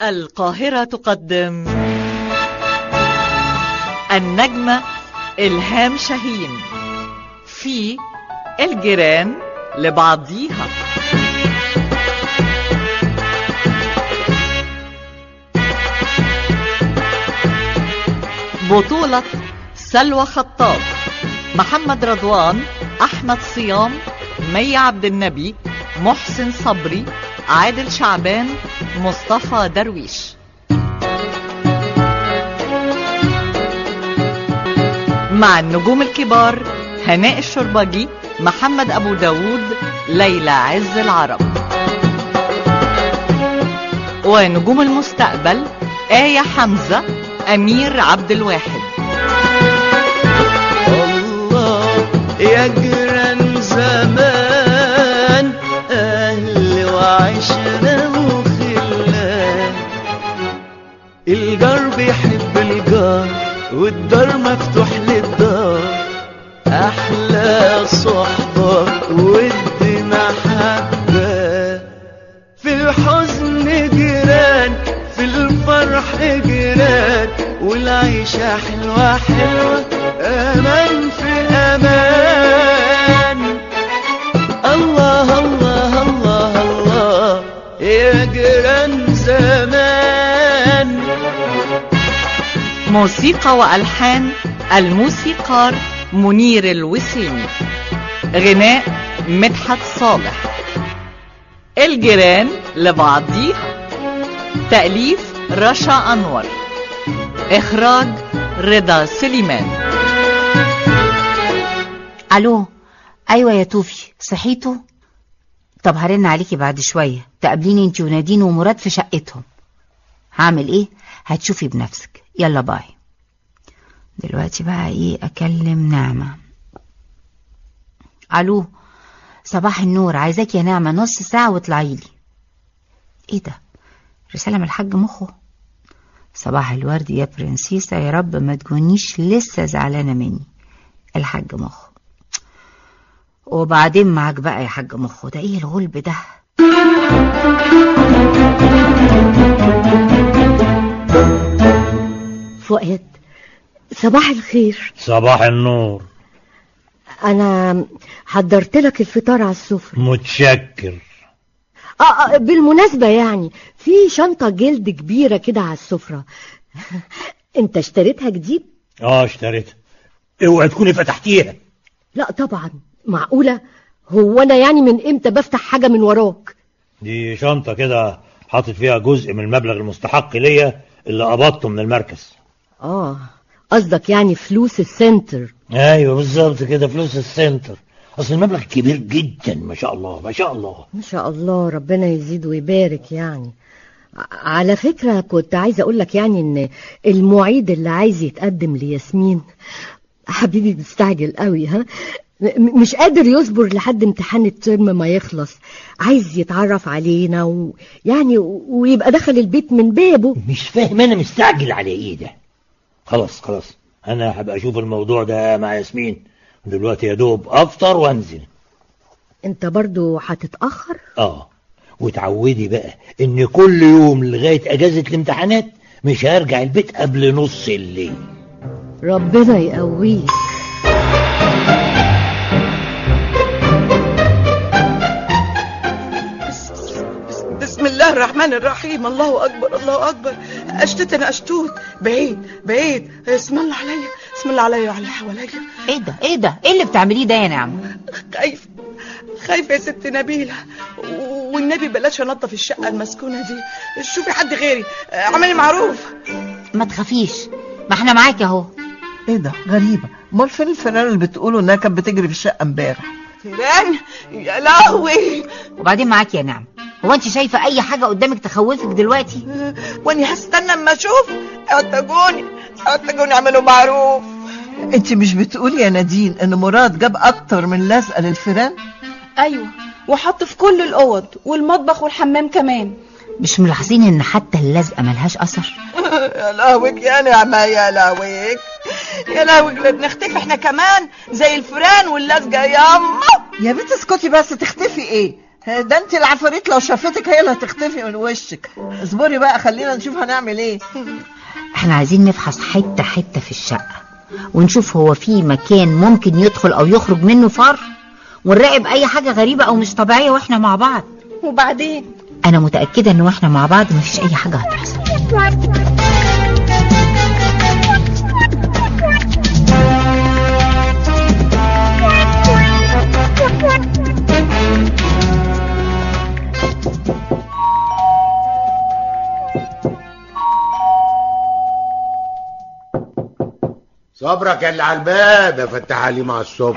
القاهرة تقدم النجمة إلهام شاهين في الجيران لبعضيها بطولة سلوى خطاب محمد رضوان أحمد صيام مي عبد النبي محسن صبري عادل شعبان مصطفى درويش مع النجوم الكبار هناء الشربجي محمد أبو داود ليلى عز العرب ونجوم المستقبل آية حمزة أمير عبد الواحد الله يا جيران زمان أهل وعشرة وخلان الجار بيحب الجار والدار مفتوح للدار أحلى صحبة ود محبة في الحزن جيران في الفرح جيران والعيشة حلوة حلوة أمان في أمان الله الله الله الله يا جيران زمان موسيقى وألحان الموسيقار منير الوسيمي غناء مدحت صالح الجيران لبعضيها تأليف رشا أنور إخراج رضا سليمان الو ايوه يا توفي صحيتوا طب هرن عليكي بعد شويه تقابليني انت ونادين ومراد في شقتهم هعمل ايه هتشوفي بنفسك يلا باي دلوقتي بقى ايه اكلم نعمه الو صباح النور عايزاك يا نعمه نص ساعه واطلعي لي ايه ده رساله من الحاج مخه صباح الورد يا برنسيسة يا رب ما تكونيش لسه زعلانة مني الحاج مخ وبعدين معاك بقى يا حاج مخ ده ايه الغلب ده فؤاد صباح الخير صباح النور انا حضرت لك الفطار على السفرة متشكر آه, اه بالمناسبة يعني في شنطة جلد كبيرة كده على السفرة انت اشتريتها جديد اه اشتريتها اوعي تكوني فتحتيها لا طبعا معقولة هو انا يعني من امتى بفتح حاجة من وراك دي شنطة كده حاطط فيها جزء من المبلغ المستحق ليا اللي قبضته من المركز اه قصدك يعني فلوس السنتر ايوه بالظبط كده فلوس السنتر اصل المبلغ كبير جدا ما شاء الله ما شاء الله ما شاء الله ربنا يزيد ويبارك يعني ع- على فكرة كنت عايزة اقول لك يعني ان المعيد اللي عايز يتقدم لياسمين حبيبي مستعجل قوي ها م- مش قادر يصبر لحد امتحان الترم ما يخلص عايز يتعرف علينا ويعني ويبقى دخل البيت من بابه مش فاهم انا مستعجل على ايه ده خلاص خلاص انا هبقى اشوف الموضوع ده مع ياسمين دلوقتي يا دوب افطر وانزل انت برضو هتتأخر اه وتعودي بقى ان كل يوم لغاية اجازة الامتحانات مش هرجع البيت قبل نص الليل ربنا يقويك بسم الله الرحمن الرحيم الله اكبر الله اكبر اشتت انا اشتوت بعيد بعيد اسم الله عليا اسم الله عليا وعلى اللي حواليا ايه ده ايه ده ايه اللي بتعمليه ده يا نعمه خايف خايفه يا ست نبيله والنبي بلاش انضف الشقه المسكونه دي شوفي حد غيري اعملي معروف ما تخافيش ما احنا معاك اهو ايه ده غريبة امال فين الفنان اللي بتقولوا انها كانت بتجري في الشقة امبارح فيران يا لهوي وبعدين معاك يا نعمه هو انت شايفه اي حاجه قدامك تخوفك دلوقتي واني هستنى اما اشوف اتجوني اتجوني اعملوا معروف انت مش بتقولي يا نادين ان مراد جاب اكتر من لزقة للفيران ايوه وحط في كل الاوض والمطبخ والحمام كمان مش ملاحظين ان حتى اللزقه ملهاش اثر يا لهوك يا نعمة يا لهوك يا لهوك لا بنختفي احنا كمان زي الفيران واللزقة ياما يا بنت اسكتي بس تختفي ايه ده انت العفاريت لو شافتك هي اللي هتختفي من وشك اصبري بقى خلينا نشوف هنعمل ايه احنا عايزين نفحص حتة حتة في الشقة ونشوف هو في مكان ممكن يدخل او يخرج منه فار ونراقب اي حاجة غريبة او مش طبيعية واحنا مع بعض وبعدين انا متأكدة ان واحنا مع بعض مفيش اي حاجة هتحصل صبرك يا اللي على الباب يا فتح علي مع الصبح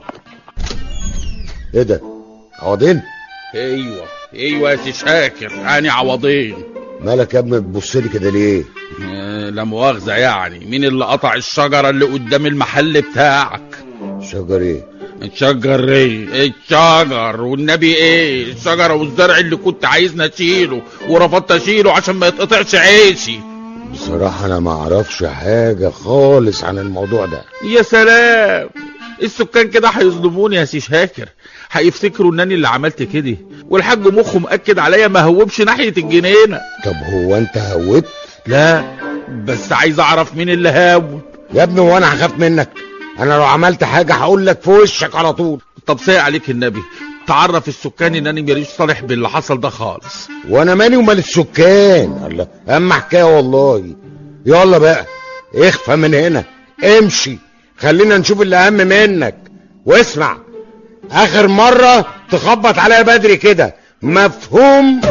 ايه ده عوضين ايوه ايوه يا سي شاكر انا عوضين مالك يا ابني بتبص لي كده ليه آه، لا مؤاخذة يعني مين اللي قطع الشجرة اللي قدام المحل بتاعك شجر ايه الشجر ايه الشجر والنبي ايه الشجرة والزرع اللي كنت عايزني اشيله ورفضت اشيله عشان ما يتقطعش عيشي بصراحة انا ما اعرفش حاجة خالص عن الموضوع ده يا سلام السكان كده هيظلموني يا سي شاكر هيفتكروا انني اللي عملت كده والحاج مخه مأكد عليا ما هوبش ناحية الجنينة طب هو انت هوت لا بس عايز اعرف مين اللي هاوب يا ابني وانا هخاف منك انا لو عملت حاجة هقول لك في وشك على طول طب سايق عليك النبي تعرف السكان انني ماليش صالح باللي حصل ده خالص وانا مالي ومال السكان الله اما حكايه والله يلا بقى اخفى من هنا امشي خلينا نشوف اللي اهم منك واسمع اخر مرة تخبط عليا بدري كده مفهوم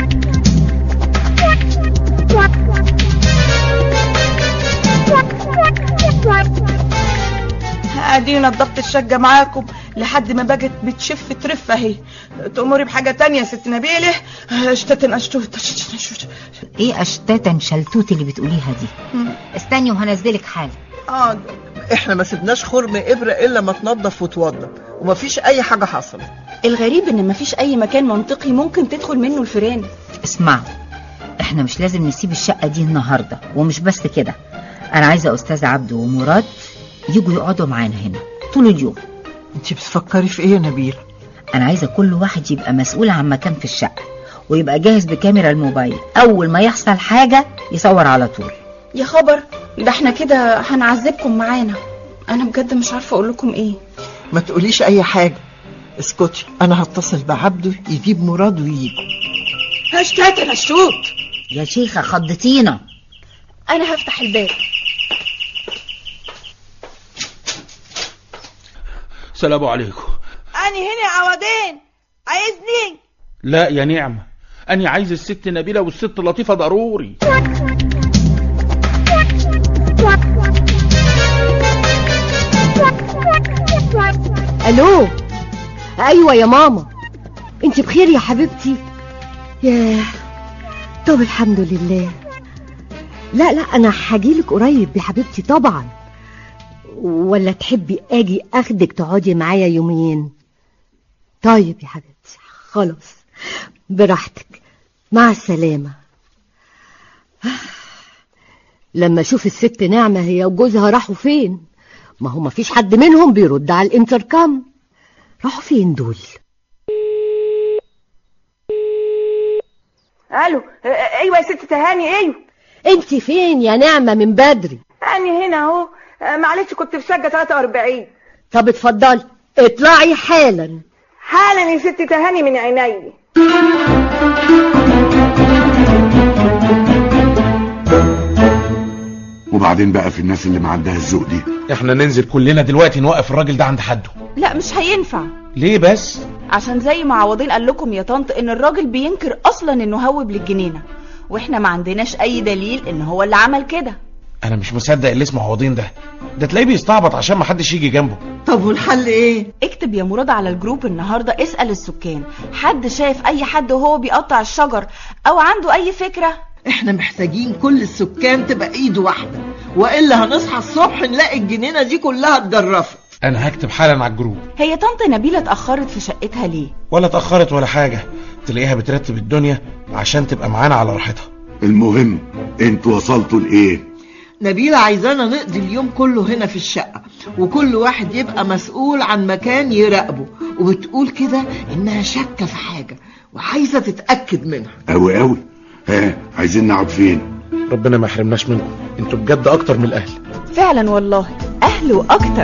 ادينا ضبط الشقة معاكم لحد ما بقت بتشف ترف اهي تأمري بحاجة تانية يا ست نبيلة اشتتن اشتوت اشتتن اشتوت ايه اشتاتا شلتوت اللي بتقوليها دي استني وهنزلك حالا اه احنا ما سيبناش خرم ابره الا ما تنضف وتوضب ومفيش اي حاجه حصلت الغريب ان مفيش اي مكان منطقي ممكن تدخل منه الفيران اسمعوا احنا مش لازم نسيب الشقة دي النهاردة ومش بس كده انا عايزة استاذ عبده ومراد يجوا يقعدوا معانا هنا طول اليوم انت بتفكري في ايه يا نبيله انا عايزة كل واحد يبقى مسؤول عن مكان في الشقة ويبقى جاهز بكاميرا الموبايل اول ما يحصل حاجة يصور على طول يا خبر ده احنا كده هنعذبكم معانا انا بجد مش عارفه اقول لكم ايه ما تقوليش اي حاجه اسكتي انا هتصل بعبده يجيب مراد وييجوا اشتتن اشتوت يا شيخة خضتينا انا هفتح الباب سلام عليكم اني هنا يا عوضين عايزني لا يا نعمة أنا عايز الست نبيلة والست لطيفة ضروري الو ايوه يا ماما انت بخير يا حبيبتي ياه طب الحمد لله لا لا انا هجيلك قريب يا حبيبتي طبعا ولا تحبي اجي اخدك تقعدي معايا يومين طيب يا حبيبتي خلاص براحتك مع السلامة لما اشوف الست نعمة هي وجوزها راحوا فين ما هو مفيش حد منهم بيرد على الانتركام راحوا فين دول الو ايوه يا ست تهاني ايوه انت فين يا نعمة من بدري اني هنا اهو معلش كنت في شقه 43 طب اتفضلي اطلعي حالا حالا يا ست تهاني من عيني وبعدين بقى في الناس اللي ما عندها الذوق دي احنا ننزل كلنا دلوقتي نوقف الراجل ده عند حده لا مش هينفع ليه بس عشان زي ما عوضين قال لكم يا طنط ان الراجل بينكر اصلا انه هوب للجنينه واحنا ما عندناش اي دليل ان هو اللي عمل كده انا مش مصدق اللي اسمه عوضين ده ده تلاقيه بيستعبط عشان ما حدش يجي جنبه طب والحل ايه اكتب يا مراد على الجروب النهارده اسال السكان حد شايف اي حد وهو بيقطع الشجر او عنده اي فكره احنا محتاجين كل السكان تبقى ايد واحده والا هنصحى الصبح نلاقي الجنينه دي كلها اتجرفت انا هكتب حالا على الجروب هي طنط نبيله اتاخرت في شقتها ليه ولا اتاخرت ولا حاجه تلاقيها بترتب الدنيا عشان تبقى معانا على راحتها المهم انتوا وصلتوا لايه نبيلة عايزانا نقضي اليوم كله هنا في الشقة وكل واحد يبقى مسؤول عن مكان يراقبه وبتقول كده انها شاكة في حاجة وعايزة تتأكد منها قوي قوي ها عايزين نقعد فين ربنا ما يحرمناش منكم انتوا بجد اكتر من الاهل فعلا والله اهل واكتر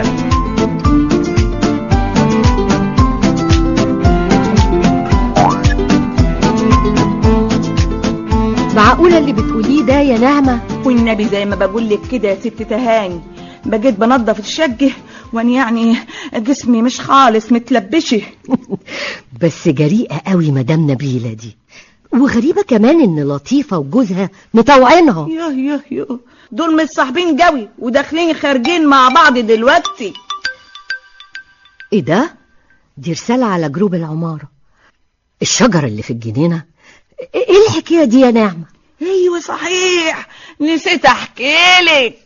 معقولة اللي بتقوليه ده يا نعمة والنبي زي ما بقول لك كده يا ست تهاني بقيت بنضف الشقة وانا يعني جسمي مش خالص متلبشه بس جريئة قوي مدام نبيلة دي وغريبة كمان ان لطيفة وجوزها مطوعينها ياه ياه ياه دول مش صاحبين قوي وداخلين خارجين مع بعض دلوقتي ايه ده دي رسالة على جروب العمارة الشجرة اللي في الجنينة ايه الحكاية دي يا نعمة ايوه صحيح نسيت احكي لك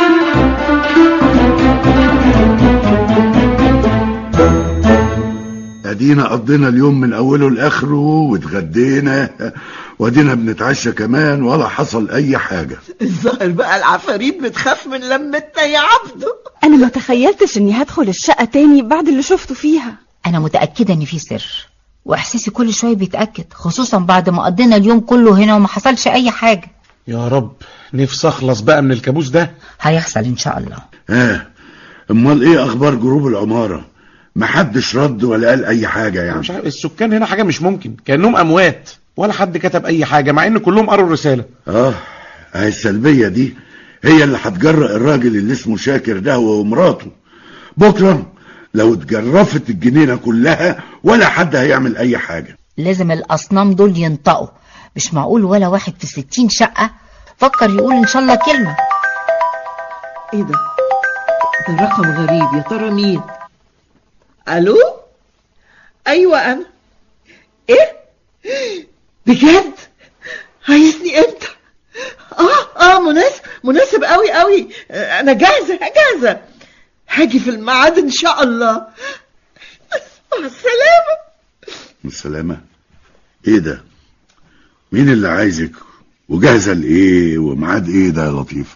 ادينا قضينا اليوم من اوله لاخره واتغدينا وادينا بنتعشى كمان ولا حصل اي حاجة الظاهر بقى العفاريت بتخاف من لمتنا يا عبده انا ما تخيلتش اني هدخل الشقة تاني بعد اللي شفته فيها انا متأكدة ان في سر واحساسي كل شوية بيتأكد خصوصا بعد ما قضينا اليوم كله هنا وما حصلش اي حاجة يا رب نفسي اخلص بقى من الكابوس ده هيحصل ان شاء الله ها امال ايه اخبار جروب العمارة محدش رد ولا قال اي حاجة أنا يعني مش عارف السكان هنا حاجة مش ممكن كأنهم اموات ولا حد كتب اي حاجة مع ان كلهم قروا الرسالة اه هاي السلبية دي هي اللي هتجرأ الراجل اللي اسمه شاكر ده هو ومراته بكرة لو اتجرفت الجنينة كلها ولا حد هيعمل اي حاجة لازم الاصنام دول ينطقوا مش معقول ولا واحد في ستين شقة فكر يقول ان شاء الله كلمة ايه ده ده رقم غريب يا ترى مين الو ايوه انا ايه بجد عايزني امتى اه اه مناسب مناسب قوي قوي آه، انا جاهزه جاهزه هاجي في الميعاد ان شاء الله مع السلامه السلامة ايه ده مين اللي عايزك وجاهزة لايه وميعاد ايه ده يا لطيفة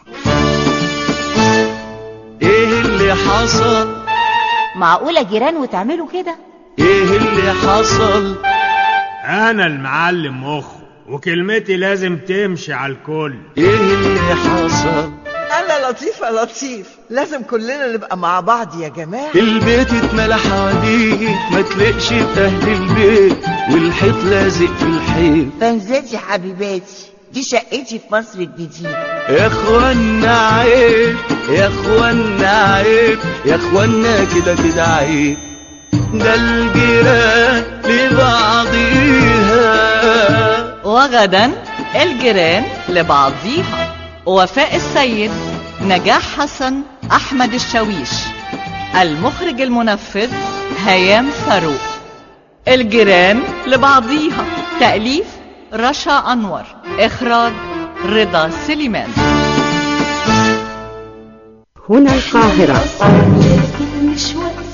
ايه اللي حصل معقولة جيران وتعملوا كده ايه اللي حصل انا المعلم مخ وكلمتي لازم تمشي على الكل ايه اللي حصل انا لطيفه لطيف لازم كلنا نبقى مع بعض يا جماعه البيت اتملى حواديت ما تلاقش في اهل البيت والحيط لازق في الحيط تنزلش يا حبيباتي دي شقتي في مصر الجديدة يا اخوانا عيب يا اخوانا عيب يا اخوانا كده كده عيب ده الجيران لبعضيها وغدا الجيران لبعضيها وفاء السيد نجاح حسن أحمد الشاويش المخرج المنفذ هيام فاروق الجيران لبعضيها تأليف رشا أنور إخراج رضا سليمان هنا القاهرة مش وقت